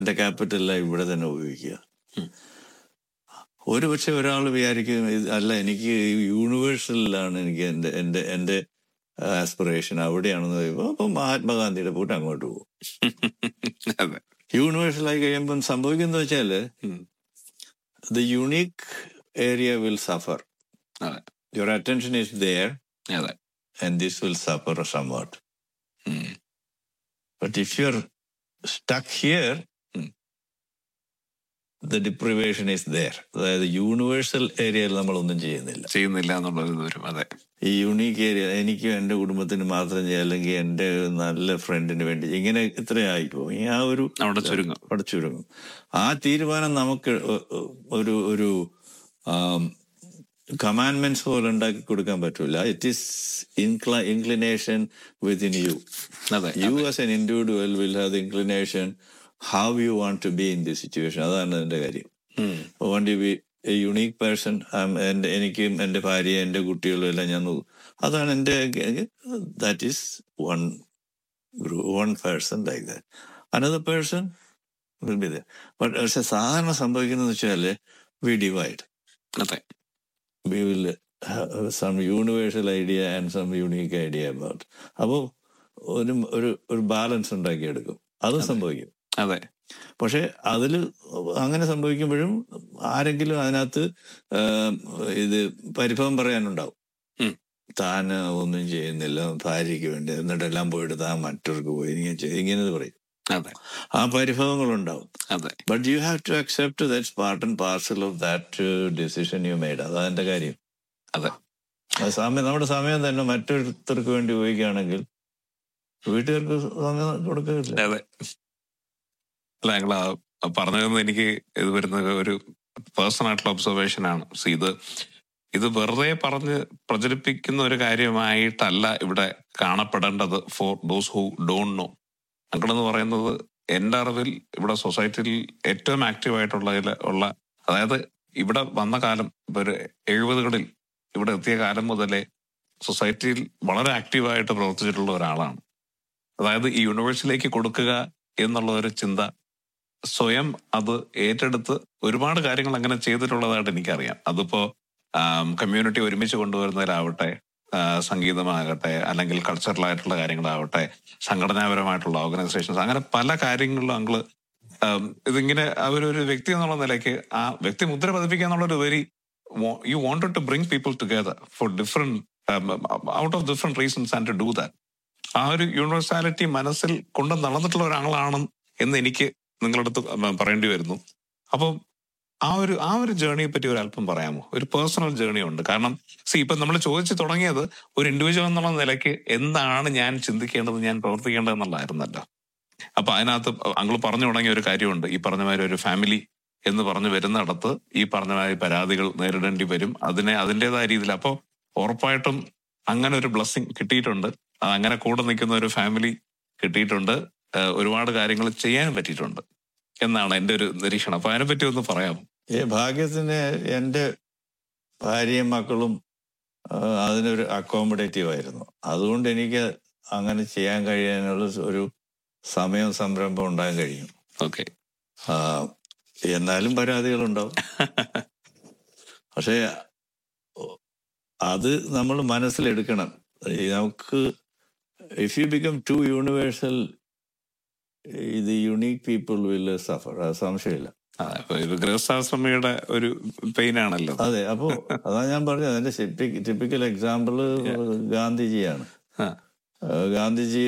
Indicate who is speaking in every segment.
Speaker 1: എന്റെ ക്യാപിറ്റലെല്ലാം ഇവിടെ തന്നെ ഉപയോഗിക്കുക
Speaker 2: ഉം.
Speaker 1: ഒരു പക്ഷെ ഒരാൾ വിചാരിക്കും ഇത് അല്ല എനിക്ക് യൂണിവേഴ്സലിലാണ് എനിക്ക് എൻ്റെ എൻ്റെ എൻ്റെ ആസ്പിറേഷൻ അവിടെയാണെന്ന് പറയുമ്പോൾ അപ്പം മഹാത്മാഗാന്ധിയുടെ കൂട്ട് അങ്ങോട്ട് പോകും
Speaker 2: അതെ
Speaker 1: യൂണിവേഴ്സലായി കഴിയുമ്പം സംഭവിക്കുന്നത് വെച്ചാൽ
Speaker 2: ഉം.
Speaker 1: The unique area will suffer
Speaker 2: അതെ
Speaker 1: യുവർ അറ്റൻഷൻ ഈസ് ദെയർ
Speaker 2: അതെ
Speaker 1: and this will suffer somewhat.
Speaker 2: ഉം.
Speaker 1: But if you're stuck here,
Speaker 2: Hmm.
Speaker 1: the deprivation is there. അതായത് യൂണിവേഴ്സൽ ഏരിയയിൽ നമ്മളൊന്നും ചെയ്യുന്നില്ല
Speaker 2: ചെയ്യുന്നില്ല എന്നുള്ളത് വരും അതെ
Speaker 1: ഈ യുണീക്ക് ഏരിയ എനിക്കും എൻ്റെ കുടുംബത്തിന് മാത്രം ചെയ്യാം അല്ലെങ്കിൽ എൻ്റെ നല്ല ഫ്രണ്ടിന് വേണ്ടി ഇങ്ങനെ ഇത്രയായിപ്പോ ഈ ആ ഒരു
Speaker 2: അവിടെ ചുരുങ്ങും
Speaker 1: അവിടെ ചുരുങ്ങും ആ തീരുമാനം നമുക്ക് ഒ- ഒ- ഒരു ഒരു കമാൻഡ്മെന്റ്സ് പോലെ ഉണ്ടാക്കി കൊടുക്കാൻ പറ്റൂല it is inclination within you
Speaker 2: അതെ
Speaker 1: you as an individual will have the inclination how you want to be in the situation അതാണ് അതിന്റെ കാര്യം
Speaker 2: ഉം.
Speaker 1: Want you be a unique person എൻ്റെ എനിക്കും എൻ്റെ ഭാര്യ എൻ്റെ കുട്ടികളും എല്ലാം ഞാൻ നോക്കും അതാണ് എൻ്റെ that is one one person like that another person will be the but പക്ഷെ സാധാരണ സംഭവിക്കുന്നത് വെച്ചാൽ വി ഡിവൈഡ്
Speaker 2: അതെ
Speaker 1: we will have some universal idea and some unique idea about അപ്പോൾ ഒരു ഒരു ഒരു ബാലൻസ് ഉണ്ടാക്കിയെടുക്കും അതും സംഭവിക്കും
Speaker 2: അതെ
Speaker 1: പക്ഷെ അതിൽ അങ്ങനെ സംഭവിക്കുമ്പോഴും ആരെങ്കിലും അതിനകത്ത് ആം, ഇത് പരിഭവം പറയാനുണ്ടാവും
Speaker 2: ഉം.
Speaker 1: താൻ ഒന്നും ചെയ്യുന്നില്ല ഭാര്യയ്ക്ക് വേണ്ടി എന്നിട്ടെല്ലാം പോയിട്ട് താൻ മറ്റവർക്ക് പോയി ഇങ്ങനെ ചെയ്ത് ഇങ്ങനെ പറയും
Speaker 2: അതെ
Speaker 1: ആ പരിഭവങ്ങളുണ്ടാവും
Speaker 2: അതെ
Speaker 1: but you have to accept that's part and parcel of that decision you made അതാ എന്റെ കാര്യം
Speaker 2: അതെ
Speaker 1: അത് സമയം നമ്മുടെ സമയം തന്നെ മറ്റൊരുത്തർക്ക് വേണ്ടി ഉപയോഗിക്കുകയാണെങ്കിൽ വീട്ടുകാർക്ക് സമയം കൊടുക്കില്ല
Speaker 2: അതെ അല്ല ഞങ്ങൾ പറഞ്ഞതെന്ന് എനിക്ക് ഇത് വരുന്നത് ഒരു പേഴ്സണൽ ആയിട്ടുള്ള ഒബ്സർവേഷൻ ആണ് സോ ഇത് ഇത് വെറുതെ പറഞ്ഞ് പ്രചരിപ്പിക്കുന്ന ഒരു കാര്യമായിട്ടല്ല ഇവിടെ കാണപ്പെടേണ്ടത് for those who don't know ഞങ്ങളെന്ന് പറയുന്നത് എന്റെ അറിവിൽ ഇവിടെ സൊസൈറ്റിയിൽ ഏറ്റവും ആക്റ്റീവ് ആയിട്ടുള്ള ഉള്ള അതായത് ഇവിടെ വന്ന കാലം ഇപ്പൊ ഒരു എഴുപതുകളിൽ ഇവിടെ എത്തിയ കാലം മുതലേ സൊസൈറ്റിയിൽ വളരെ ആക്റ്റീവായിട്ട് പ്രവർത്തിച്ചിട്ടുള്ള ഒരാളാണ് അതായത് ഈ യൂണിവേഴ്സിലേക്ക് കൊടുക്കുക എന്നുള്ള ഒരു ചിന്ത സ്വയം അത് ഏറ്റെടുത്ത് ഒരുപാട് കാര്യങ്ങൾ അങ്ങനെ ചെയ്തിട്ടുള്ളതായിട്ട് എനിക്കറിയാം അതിപ്പോ കമ്മ്യൂണിറ്റി ഒരുമിച്ച് കൊണ്ടുവരുന്നതിലാവട്ടെ ആ, സംഗീതമാകട്ടെ അല്ലെങ്കിൽ കൾച്ചറൽ ആയിട്ടുള്ള കാര്യങ്ങളാവട്ടെ സംഘടനാപരമായിട്ടുള്ള ഓർഗനൈസേഷൻസ് അങ്ങനെ പല കാര്യങ്ങളിലും അങ്ങള് ആം, ഇതിങ്ങനെ അവരൊരു വ്യക്തി എന്നുള്ള നിലയ്ക്ക് ആ വ്യക്തി മുദ്ര പതിപ്പിക്കുക എന്നുള്ളൊരു very you wanted to bring people together for different out of different reasons and to do that ആ ഒരു യൂണിവേഴ്സാലിറ്റി മനസ്സിൽ കൊണ്ട് നടന്നിട്ടുള്ള ഒരാളാണ് എന്ന് എനിക്ക് നിങ്ങളുടെ അടുത്ത് പറയേണ്ടി വരുന്നു അപ്പം ആ ഒരു ആ ഒരു ജേണിയെ പറ്റി ഒരു അല്പം പറയാമോ ഒരു പേഴ്സണൽ ജേണി ഉണ്ട് കാരണം സി ഇപ്പൊ നമ്മൾ ചോദിച്ചു തുടങ്ങിയത് ഒരു ഇൻഡിവിജ്വൽ എന്നുള്ള നിലയ്ക്ക് എന്താണ് ഞാൻ ചിന്തിക്കേണ്ടത് ഞാൻ പ്രവർത്തിക്കേണ്ടത് എന്നുള്ളതായിരുന്നല്ലോ അപ്പൊ അതിനകത്ത് അങ്ങൾ പറഞ്ഞു തുടങ്ങിയ ഒരു കാര്യമുണ്ട് ഈ പറഞ്ഞ മാതിരി ഒരു ഫാമിലി എന്ന് പറഞ്ഞു വരുന്നിടത്ത് ഈ പറഞ്ഞ മാതിരി പരാതികൾ നേരിടേണ്ടി വരും അതിനെ അതിൻ്റെതായ രീതിയിൽ അപ്പോൾ ഉറപ്പായിട്ടും അങ്ങനെ ഒരു ബ്ലസ്സിങ് കിട്ടിയിട്ടുണ്ട് അത് അങ്ങനെ കൂടെ നിൽക്കുന്ന ഒരു ഫാമിലി കിട്ടിയിട്ടുണ്ട് ഏഹ് ഒരുപാട് കാര്യങ്ങൾ ചെയ്യാനും പറ്റിയിട്ടുണ്ട് എന്നാണ് എന്റെ ഒരു നിരീക്ഷണം അപ്പൊ അതിനെപ്പറ്റി ഒന്ന് പറയാമോ
Speaker 1: ഈ ഭാഗ്യത്തിന് എൻ്റെ ഭാര്യയും മക്കളും ആ, അതിനൊരു അക്കോമഡേറ്റീവ് ആയിരുന്നു അതുകൊണ്ട് എനിക്ക് അങ്ങനെ ചെയ്യാൻ കഴിയാനുള്ള ഒരു സമയവും സംരംഭം ഉണ്ടാകാൻ കഴിയും
Speaker 2: ഓക്കെ
Speaker 1: ആ, എന്നാലും പരാതികളുണ്ടാവും പക്ഷേ അത് നമ്മൾ മനസ്സിലെടുക്കണം ഈ നമുക്ക് if you become to universal ഇത് യുണീക് പീപ്പിൾ വിൽ സഫർ അത് സംശയമില്ല
Speaker 2: ഇത് ഗൃഹസ്ഥാശ്രമിയുടെ ഒരു പെയിൻ ആണല്ലോ
Speaker 1: അതെ അപ്പോ അതാ ഞാൻ പറഞ്ഞത് അതിന്റെ ടിപ്പിക്കൽ എക്സാമ്പിള് ഗാന്ധിജിയാണ്
Speaker 2: ആ,
Speaker 1: ആ, ഗാന്ധിജി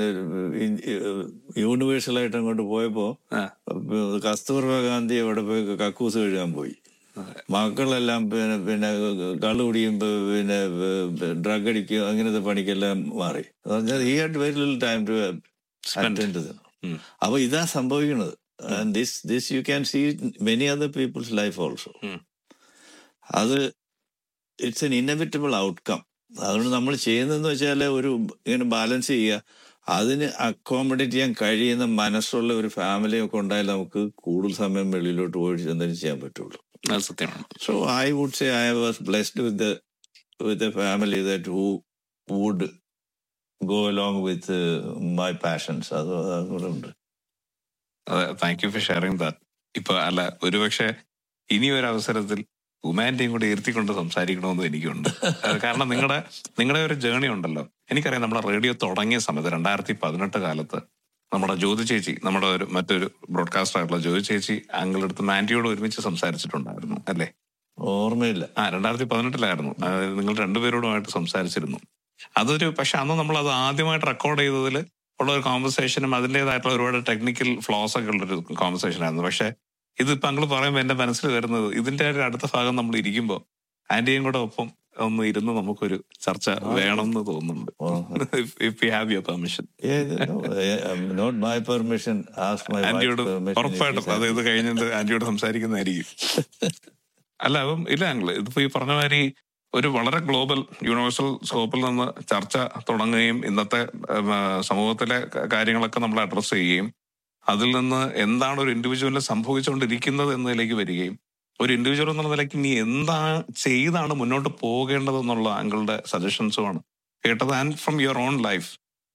Speaker 1: യൂണിവേഴ്സൽ ആയിട്ട് അങ്ങോട്ട് പോയപ്പോ
Speaker 2: ആ,
Speaker 1: കസ്തൂർബ ഗാന്ധി അവിടെ പോയി കക്കൂസ് കഴുകാൻ പോയി
Speaker 2: അതെ.
Speaker 1: മക്കളെല്ലാം പിന്നെ പിന്നെ കള്ളു കുടിയും പിന്നെ ഡ്രഗ് അടിക്കും അങ്ങനത്തെ പണിക്കെല്ലാം മാറി ഈ had very little time to
Speaker 2: Spend.
Speaker 1: Attend
Speaker 2: ഉം.
Speaker 1: അപ്പൊ ഇതാ സംഭവിക്കുന്നത് this this you can see many other peoples life also
Speaker 2: ഉം.
Speaker 1: അത് ഇറ്റ്സ് എൻ ഇന്നവിറ്റബിൾ ഔട്ട്കം അതുകൊണ്ട് നമ്മൾ ചെയ്യുന്നതെന്ന് വെച്ചാൽ ഒരു ഇങ്ങനെ ബാലൻസ് ചെയ്യുക അതിന് അക്കോമഡേറ്റ് ചെയ്യാൻ കഴിയുന്ന മനസ്സുള്ള ഒരു ഫാമിലി ഒക്കെ ഉണ്ടായാൽ നമുക്ക് കൂടുതൽ സമയം വെളിയിലോട്ട് പോയി എന്തെങ്കിലും ചെയ്യാൻ പറ്റുള്ളൂ
Speaker 2: അത് സത്യമാണ്
Speaker 1: so I would say I was blessed with with a family that who would go along with my passions അത് അതുകൂടെ ഉണ്ട്
Speaker 2: thank you for sharing that ഇപ്പൊ അല്ല ഒരുപക്ഷെ ഇനി ഒരു അവസരത്തിൽ ഉമാന്റെയും കൂടെ ഇരുത്തിക്കൊണ്ട് സംസാരിക്കണമെന്ന് എനിക്കുണ്ട് അത് കാരണം നിങ്ങളുടെ നിങ്ങളുടെ ഒരു ജേണി ഉണ്ടല്ലോ എനിക്കറിയാം നമ്മുടെ റേഡിയോ തുടങ്ങിയ സമയത്ത് രണ്ടായിരത്തി പതിനെട്ട് കാലത്ത് നമ്മുടെ ജ്യോതി ചേച്ചി നമ്മുടെ ഒരു മറ്റൊരു ബ്രോഡ്കാസ്റ്റർ ആയിട്ടുള്ള ജ്യോതി ചേച്ചി അങ്ങളുടെ അടുത്ത് മാൻഡിയോട് ഒരുമിച്ച് സംസാരിച്ചിട്ടുണ്ടായിരുന്നു അല്ലേ
Speaker 1: ഓർമ്മയില്ല
Speaker 2: ആ രണ്ടായിരത്തി പതിനെട്ടിലായിരുന്നു അതായത് നിങ്ങൾ രണ്ടുപേരോടുമായിട്ട് സംസാരിച്ചിരുന്നു അതൊരു പക്ഷെ അന്ന് നമ്മൾ അത് ആദ്യമായിട്ട് റെക്കോർഡ് ചെയ്തതിൽ ഉള്ള ഒരു കോൺവെർസേഷനും അതിൻ്റെതായിട്ടുള്ള ഒരുപാട് ടെക്നിക്കൽ ഫ്ലോസ് ഒക്കെ ഉള്ളൊരു കോൺവെർസേഷൻ ആയിരുന്നു പക്ഷെ ഇതിപ്പോ അങ്ങൾ പറയുമ്പോൾ എന്റെ മനസ്സിൽ വരുന്നത് ഇതിന്റെ ഒരു അടുത്ത ഭാഗം നമ്മൾ ഇരിക്കുമ്പോൾ ആന്റിയും കൂടെ ഒപ്പം ഒന്ന് ഇരുന്ന് നമുക്കൊരു ചർച്ച വേണം എന്ന് തോന്നുന്നുണ്ട് if you have your permission
Speaker 1: not my permission ask my
Speaker 2: ആന്റിയോട് ഉറപ്പായിട്ടും അത് ഇത് കഴിഞ്ഞിട്ട് ആന്റിയോട് സംസാരിക്കുന്നതായിരിക്കും അല്ല അപ്പം ഇല്ല അങ്കിള് ഇതിപ്പോ ഈ പറഞ്ഞ മാതിരി ഒരു വളരെ ഗ്ലോബൽ യൂണിവേഴ്സൽ സ്കോപ്പിൽ നിന്ന് ചർച്ച തുടങ്ങുകയും ഇന്നത്തെ ഉം, ആ, സമൂഹത്തിലെ ക- കാര്യങ്ങളൊക്കെ നമ്മൾ അഡ്രസ് ചെയ്യുകയും അതിൽ നിന്ന് എന്താണ് ഒരു ഇൻഡിവിജ്വലിന് സംഭവിച്ചുകൊണ്ടിരിക്കുന്നത് എന്നതിലേക്ക് വരികയും ഒരു ഇൻഡിവിജ്വൽ എന്നുള്ള നിലയ്ക്ക് നീ എന്താ ചെയ്താണ് മുന്നോട്ട് പോകേണ്ടതെന്നുള്ള അങ്കിളുടെ സജഷൻസുമാണ് കേട്ടത് and from your own life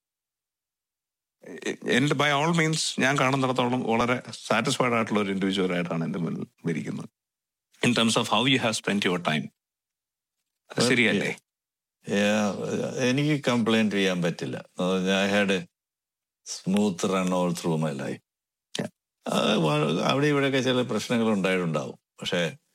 Speaker 2: എന്റെ ബൈ ഓൾ മീൻസ് ഞാൻ കാണുന്നിടത്തോളം വളരെ സാറ്റിസ്ഫൈഡ് ആയിട്ടുള്ള ഒരു ഇൻഡിവിജ്വൽ ആയിട്ടാണ് എന്റെ മുന്നിൽ ഇരിക്കുന്നത് in terms of how you have spend your time ശരിയല്ലേ
Speaker 1: എനിക്ക് കംപ്ലൈന്റ് ചെയ്യാൻ പറ്റില്ല I had smooth run all through my life
Speaker 2: Yeah.
Speaker 1: അവിടെ ഇവിടെയൊക്കെ ചില പ്രശ്നങ്ങൾ ഉണ്ടായിട്ടുണ്ടാവും പക്ഷേ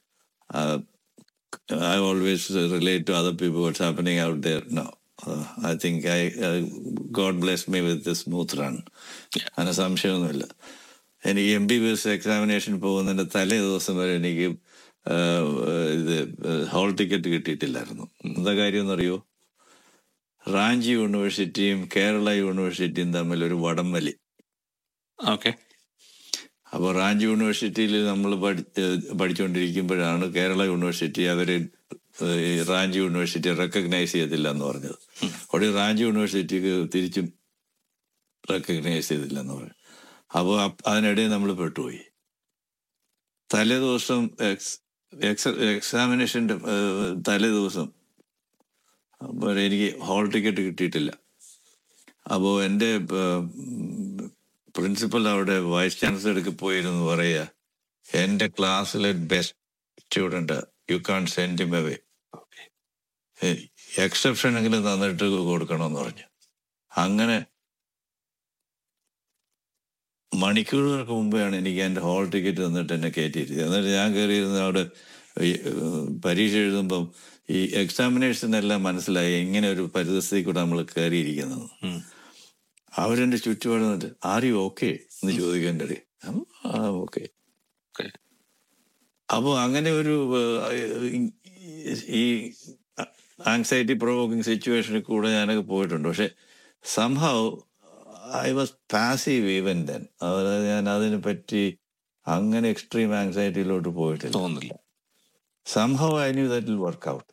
Speaker 1: I always relate to other people what's happening out there no I think I God bless me with smooth run അങ്ങനെ സംശയമൊന്നുമില്ല എനിക്ക് M B B S examination പോകുന്നതിന്റെ തലേ ദിവസം വരെ എനിക്ക് ആ, ഇത് ഹോൾ ടിക്കറ്റ് കിട്ടിയിട്ടില്ലായിരുന്നു എന്താ കാര്യം എന്നറിയോ റാഞ്ചി യൂണിവേഴ്സിറ്റിയും കേരള യൂണിവേഴ്സിറ്റിയും തമ്മിൽ ഒരു വടംവലി
Speaker 2: ഓക്കെ
Speaker 1: അപ്പോൾ റാഞ്ചി യൂണിവേഴ്സിറ്റിയിൽ നമ്മൾ പഠി പഠിച്ചുകൊണ്ടിരിക്കുമ്പോഴാണ് കേരള യൂണിവേഴ്സിറ്റി അവർ റാഞ്ചി യൂണിവേഴ്സിറ്റി റെക്കഗ്നൈസ് ചെയ്തില്ല എന്ന് പറഞ്ഞത് അവിടെ റാഞ്ചി യൂണിവേഴ്സിറ്റിക്ക് തിരിച്ചും റെക്കഗ്നൈസ് ചെയ്തില്ല എന്ന് പറഞ്ഞു അപ്പോൾ അതിനിടയിൽ നമ്മൾ പെട്ടുപോയി തലേ ദിവസം എക്സ് എക്സ് എക്സാമിനേഷൻ്റെ തലേ ദിവസം അപ്പോൾ എനിക്ക് ഹോൾ ടിക്കറ്റ് കിട്ടിയിട്ടില്ല അപ്പോൾ എൻ്റെ പ്രിൻസിപ്പൽ അവിടെ വൈസ് ചാൻസലർക്ക് പോയിരുന്നു പറയുക എൻ്റെ ക്ലാസ്സിലെ best student you can send him away exception എങ്കിലും തന്നിട്ട് കൊടുക്കണമെന്ന് പറഞ്ഞു അങ്ങനെ മണിക്കൂറുകൾക്ക് മുമ്പെയാണ് എനിക്ക് എൻ്റെ ഹോൾ ടിക്കറ്റ് തന്നിട്ട് എന്നെ കയറ്റിയിരുന്നത് എന്നിട്ട് ഞാൻ കയറിയിരുന്ന അവിടെ ഈ, ഏഹ്, പരീക്ഷ എഴുതുമ്പം ഈ എക്സാമിനേഴ്സിനെല്ലാം മനസ്സിലായി ഇങ്ങനെ ഒരു പരിതസ്ഥിതി കൂടെ നമ്മൾ കയറിയിരിക്കുന്നത് അവരെന്റെ ചുറ്റുപാട് നിന്നിട്ട് ആർ യു ഓക്കെ എന്ന് ചോദിക്കേണ്ട ആ ഓക്കെ
Speaker 2: Okay.
Speaker 1: അപ്പോൾ അങ്ങനെ ഒരു ഏഹ്, ഈ ആങ്സൈറ്റി പ്രൊവോക്കിംഗ് സിറ്റുവേഷനിൽ കൂടെ ഞാനൊക്കെ പോയിട്ടുണ്ട് പക്ഷെ സംഭവം I was passive even then അതായത് ഞാൻ അതിനെ പറ്റി അങ്ങനെ എക്സ്ട്രീം ആങ്സൈറ്റിയിലോട്ട് പോയിട്ടില്ല
Speaker 2: തോന്നുന്നില്ല
Speaker 1: somehow I knew that will work out.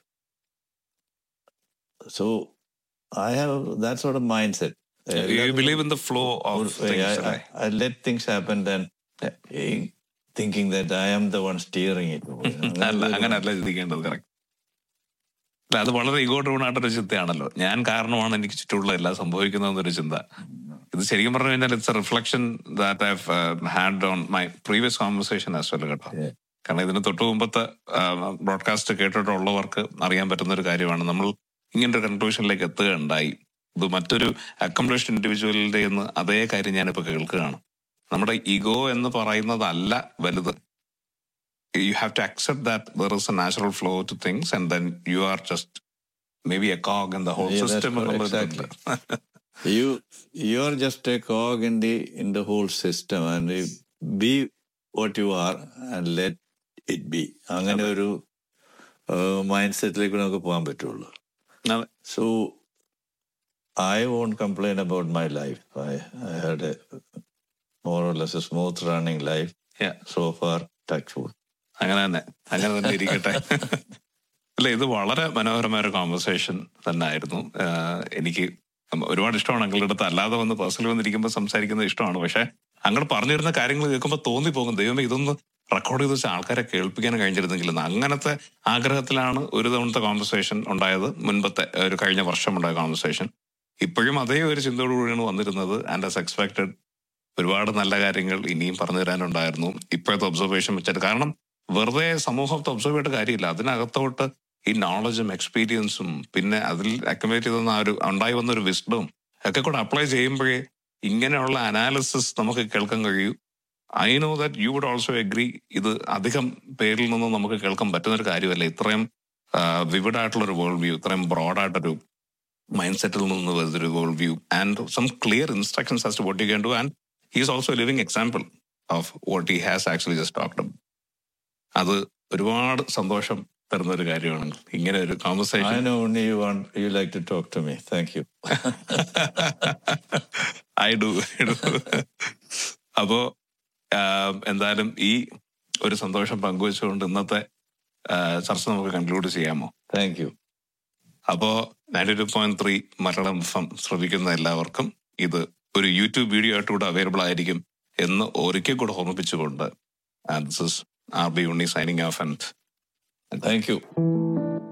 Speaker 1: So I have that sort of mindset.
Speaker 2: You believe in the flow of
Speaker 1: I, I, I let things happen then eh, thinking that I am the one steering it.
Speaker 2: അല്ല അങ്ങനെയല്ല ചിന്തിക്കേണ്ടത് correct അല്ല അത് വളരെ ego drone ആയിട്ടൊരു ചിന്തയാണല്ലോ ഞാൻ കാരണമാണ് എനിക്ക് ചുറ്റുമുള്ള എല്ലാം സംഭവിക്കുന്നതെന്നൊരു ചിന്ത ഇത് ശരിക്കും പറഞ്ഞു കഴിഞ്ഞാൽ it's a reflection that I had on my previous conversation as well കേട്ടോ
Speaker 1: Yeah.
Speaker 2: കാരണം ഇതിന് തൊട്ട് മുമ്പത്തെ ബ്രോഡ്കാസ്റ്റ് കേട്ടിട്ടുള്ളവർക്ക് അറിയാൻ പറ്റുന്ന ഒരു കാര്യമാണ് നമ്മൾ ഇങ്ങനൊരു കൺക്ലൂഷനിലേക്ക് എത്തുകയുണ്ടായി ഇത് മറ്റൊരു അക്കംപ്ലിഷ്ഡ് ഇൻഡിവിജ്വലിന്റെ എന്ന് അതേ കാര്യം ഞാനിപ്പോ കേൾക്കുകയാണ് നമ്മുടെ ഇഗോ എന്ന് പറയുന്നതല്ല വലുത് you have to accept that there is a natural flow to things and then you are just maybe a cog in the whole
Speaker 1: Yeah, that's
Speaker 2: system
Speaker 1: correct,
Speaker 2: എന്നുള്ളത്
Speaker 1: exactly. you you are just a cog in the in the whole system and you be what you are and let it be അങ്ങനെ ഒരു mind സെറ്റിലേക്ക് നമുക്ക് പോകാൻ പറ്റുള്ളൂ
Speaker 2: അതെ.
Speaker 1: So I won't complain about my life. I, I had a more or less a smooth running life
Speaker 2: Yeah.
Speaker 1: so far. Touch wood.
Speaker 2: അങ്ങനെ തന്നെ അങ്ങനെ തന്നെ ഇരിക്കട്ടെ അല്ല ഇത് വളരെ മനോഹരമായ ഒരു കോൺവെർസേഷൻ തന്നെ ആയിരുന്നു ആഹ് എനിക്ക് ഒരുപാട് ഇഷ്ടമാണ് അങ്ങളുടെ അടുത്ത് അല്ലാതെ വന്ന് പേഴ്സണലി വന്നിരിക്കുമ്പോൾ സംസാരിക്കുന്നത് ഇഷ്ടമാണ് പക്ഷെ അങ്ങനെ പറഞ്ഞിരുന്ന കാര്യങ്ങൾ കേൾക്കുമ്പോൾ തോന്നിപ്പോകും ദൈവമേ ഇതൊന്ന് റെക്കോർഡ് ചെയ്ത് വെച്ച ആൾക്കാരെ കേൾപ്പിക്കാൻ കഴിഞ്ഞിരുന്നെങ്കിൽ എന്ന്. അങ്ങനത്തെ ആഗ്രഹത്തിലാണ് ഒരു തവണത്തെ കോൺവെർസേഷൻ ഉണ്ടായത് മുൻപത്തെ ഒരു കഴിഞ്ഞ വർഷം ഉണ്ടായ കോൺവെർസേഷൻ ഇപ്പോഴും അതേ ഒരു ചിന്തയോടുകൂടിയാണ് വന്നിരുന്നത് ആൻഡ് ആസ് എക്സ്പെക്ടഡ് ഒരുപാട് നല്ല കാര്യങ്ങൾ ഇനിയും പറഞ്ഞു തരാനുണ്ടായിരുന്നു ഇപ്പോഴത്തെ ഒബ്സർവേഷൻ വെച്ചിട്ട് കാരണം വെറുതെ സമൂഹത്തെ ഒബ്സർവ് ചെയ്തിട്ട് കാര്യമില്ല അതിനകത്തോട്ട് ഈ നോളജും എക്സ്പീരിയൻസും പിന്നെ അതിൽ അക്കമേറ്റ് ചെയ്തുന്ന ആ ഒരു ഉണ്ടായി വന്ന ഒരു വിസ്ഡവും ഒക്കെ കൂടെ അപ്ലൈ ചെയ്യുമ്പോഴേ ഇങ്ങനെയുള്ള അനാലിസിസ് നമുക്ക് കേൾക്കാൻ കഴിയൂ I know that you would also agree ഇത് അധികം പേരിൽ നിന്നും നമുക്ക് കേൾക്കാൻ പറ്റുന്ന ഒരു കാര്യമല്ല ഇത്രയും വിവിഡ് ആയിട്ടുള്ള ഒരു വേൾഡ് വ്യൂ ഇത്രയും ബ്രോഡായിട്ടൊരു മൈൻഡ് സെറ്റിൽ നിന്ന് വരുന്നൊരു world view and some clear instructions as to what you can do and he's also living example of what he has actually just talked അത് ഒരുപാട് സന്തോഷം തരുന്ന ഒരു കാര്യമാണ് ഇങ്ങനെ ഒരു
Speaker 1: I
Speaker 2: conversation
Speaker 1: know only you want you like to talk to me. Thank you.
Speaker 2: I do അപ്പോ ആഹ്, എന്തായാലും ഈ ഒരു സന്തോഷം പങ്കുവെച്ചുകൊണ്ട് ഇന്നത്തെ ആഹ്, ചർച്ച നമുക്ക് കൺക്ലൂഡ് ചെയ്യാമോ
Speaker 1: Thank you.
Speaker 2: അപ്പോ ninety two point three Malayalam F ശ്രമിക്കുന്ന എല്ലാവർക്കും ഇത് ഒരു യൂട്യൂബ് വീഡിയോ ആയിട്ട് കൂടെ അവൈലബിൾ ആയിരിക്കും എന്ന് ഒരിക്കൽ കൂടെ ഓർമ്മിപ്പിച്ചുകൊണ്ട് this is R B Unni signing off and
Speaker 1: Thank you.